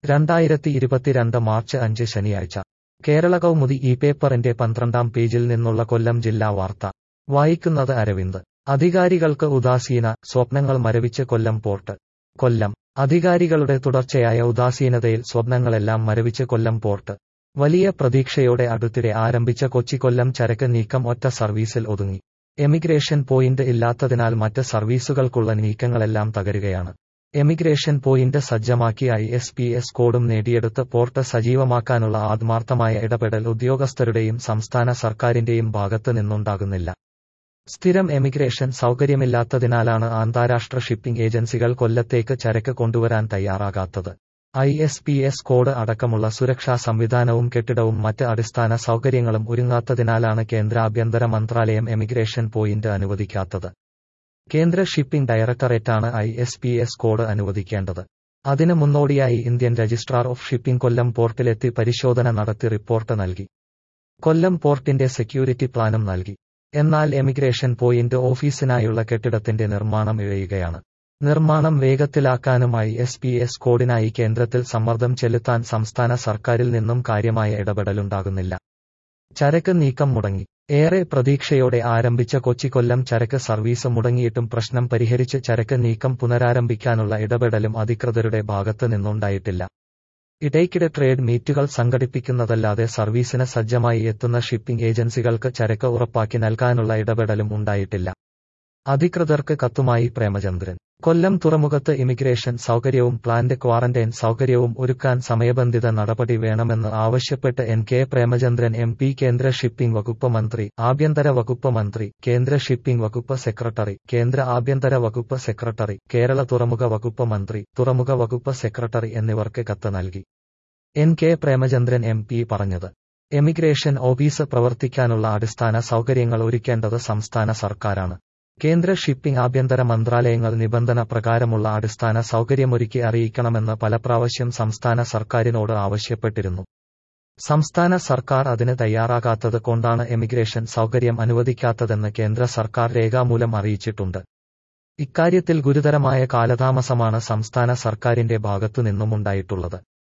രണ്ടായിരത്തി ഇരുപത്തിരണ്ട് മാർച്ച് അഞ്ച് ശനിയാഴ്ച കേരള കൗമുദി ഈ പേപ്പറിന്റെ പന്ത്രണ്ടാം പേജിൽ നിന്നുള്ള കൊല്ലം ജില്ലാ വാർത്ത വായിക്കുന്നത് അരവിന്ദ് അധികാരികൾക്ക് ഉദാസീന സ്വപ്നങ്ങൾ മരവിച്ച് കൊല്ലം പോർട്ട് കൊല്ലം അധികാരികളുടെ തുടർച്ചയായ ഉദാസീനതയിൽ സ്വപ്നങ്ങളെല്ലാം മരവിച്ച് കൊല്ലം പോർട്ട് വലിയ പ്രതീക്ഷയോടെ അടുത്തിടെ ആരംഭിച്ച കൊച്ചി കൊല്ലം ചരക്ക് നീക്കം ഒറ്റ സർവീസിൽ ഒതുങ്ങി എമിഗ്രേഷൻ പോയിന്റ് ഇല്ലാത്തതിനാൽ മറ്റ് സർവീസുകൾക്കുള്ള നീക്കങ്ങളെല്ലാം തകരുകയാണ് എമിഗ്രേഷൻ പോയിന്റ് സജ്ജമാക്കി ഐ എസ് പി എസ് കോഡും നേടിയെടുത്ത് പോർട്ട് സജീവമാക്കാനുള്ള ആത്മാർത്ഥമായ ഇടപെടൽ ഉദ്യോഗസ്ഥരുടെയും സംസ്ഥാന സർക്കാരിന്റെയും ഭാഗത്ത് നിന്നുണ്ടാകുന്നില്ല സ്ഥിരം എമിഗ്രേഷൻ സൗകര്യമില്ലാത്തതിനാലാണ് അന്താരാഷ്ട്ര ഷിപ്പിംഗ് ഏജൻസികൾ കൊല്ലത്തേക്ക് ചരക്ക് കൊണ്ടുവരാൻ തയ്യാറാകാത്തത് I S P S code അടക്കമുള്ള സുരക്ഷാ സംവിധാനവും കെട്ടിടവും മറ്റ് അടിസ്ഥാന സൗകര്യങ്ങളും ഒരുങ്ങാത്തതിനാലാണ് കേന്ദ്ര ആഭ്യന്തര മന്ത്രാലയം എമിഗ്രേഷൻ പോയിന്റ് അനുവദിക്കാത്തത് കേന്ദ്ര ഷിപ്പിംഗ് ഡയറക്ടറേറ്റാണ് I S P S code അനുവദിക്കേണ്ടത് അതിന് മുന്നോടിയായി Indian registrar of shipping Kollam പോർട്ടിലെത്തി പരിശോധന നടത്തി റിപ്പോർട്ട് നൽകി കൊല്ലം പോർട്ടിന്റെ സെക്യൂരിറ്റി പ്ലാനും നൽകി എന്നാൽ എമിഗ്രേഷൻ പോയിന്റ് ഓഫീസിനായുള്ള കെട്ടിടത്തിന്റെ നിർമ്മാണം ഇഴയുകയാണ് നിർമ്മാണം വേഗത്തിലാക്കാനുമായി എസ് പി എസ് കോഡിനായി കേന്ദ്രത്തിൽ സമ്മർദ്ദം ചെലുത്താൻ സംസ്ഥാന സർക്കാരിൽ നിന്നും കാര്യമായ ഇടപെടലുണ്ടാകുന്നില്ല ചരക്ക് നീക്കം മുടങ്ങി ഏറെ പ്രതീക്ഷയോടെ ആരംഭിച്ച കൊച്ചി കൊല്ലം ചരക്ക് സർവീസ് മുടങ്ങിയിട്ടും പ്രശ്നം പരിഹരിച്ച് ചരക്ക് നീക്കം പുനരാരംഭിക്കാനുള്ള ഇടപെടലും അധികൃതരുടെ ഭാഗത്ത് നിന്നുണ്ടായിട്ടില്ല ഇടയ്ക്കിടെ ട്രേഡ് മീറ്റുകൾ സംഘടിപ്പിക്കുന്നതല്ലാതെ സർവീസിന് സജ്ജമായി എത്തുന്ന ഷിപ്പിംഗ് ഏജൻസികൾക്ക് ചരക്ക് ഉറപ്പാക്കി നൽകാനുള്ള ഇടപെടലും ഉണ്ടായിട്ടില്ല അധികൃതർക്ക് കത്തുമായി പ്രേമചന്ദ്രൻ കൊല്ലം തുറമുഖത്ത് ഇമിഗ്രേഷൻ സൗകര്യവും പ്ലാന്റ് ക്വാറന്റൈൻ സൗകര്യവും ഒരുക്കാൻ സമയബന്ധിത നടപടി വേണമെന്ന് ആവശ്യപ്പെട്ട് N K Premachandran M P കേന്ദ്ര ഷിപ്പിംഗ് വകുപ്പ് മന്ത്രി ആഭ്യന്തര വകുപ്പ് മന്ത്രി കേന്ദ്ര ഷിപ്പിംഗ് വകുപ്പ് സെക്രട്ടറി കേന്ദ്ര ആഭ്യന്തര വകുപ്പ് സെക്രട്ടറി കേരള തുറമുഖ വകുപ്പ് മന്ത്രി തുറമുഖ വകുപ്പ് സെക്രട്ടറി എന്നിവർക്ക് കത്ത് നൽകി N K Premachandran M P പറഞ്ഞത് എമിഗ്രേഷൻ ഓഫീസ് പ്രവർത്തിക്കാനുള്ള അടിസ്ഥാന സൗകര്യങ്ങൾ ഒരുക്കേണ്ടത് സംസ്ഥാന സർക്കാരാണ് കേന്ദ്ര ഷിപ്പിംഗ് ആഭ്യന്തര മന്ത്രാലയങ്ങൾ നിബന്ധന പ്രകാരമുള്ള അടിസ്ഥാന സൗകര്യമൊരുക്കി അറിയിക്കണമെന്ന് പല പ്രാവശ്യം സംസ്ഥാന സർക്കാരിനോട് ആവശ്യപ്പെട്ടിരുന്നു സംസ്ഥാന സർക്കാർ അതിന് തയ്യാറാകാത്തത് കൊണ്ടാണ് എമിഗ്രേഷൻ സൗകര്യം അനുവദിക്കാത്തതെന്ന് കേന്ദ്ര സർക്കാർ രേഖാമൂലം അറിയിച്ചിട്ടുണ്ട് ഇക്കാര്യത്തിൽ ഗുരുതരമായ കാലതാമസമാണ് സംസ്ഥാന സർക്കാരിന്റെ ഭാഗത്തു നിന്നുമുണ്ടായിട്ടുള്ളത്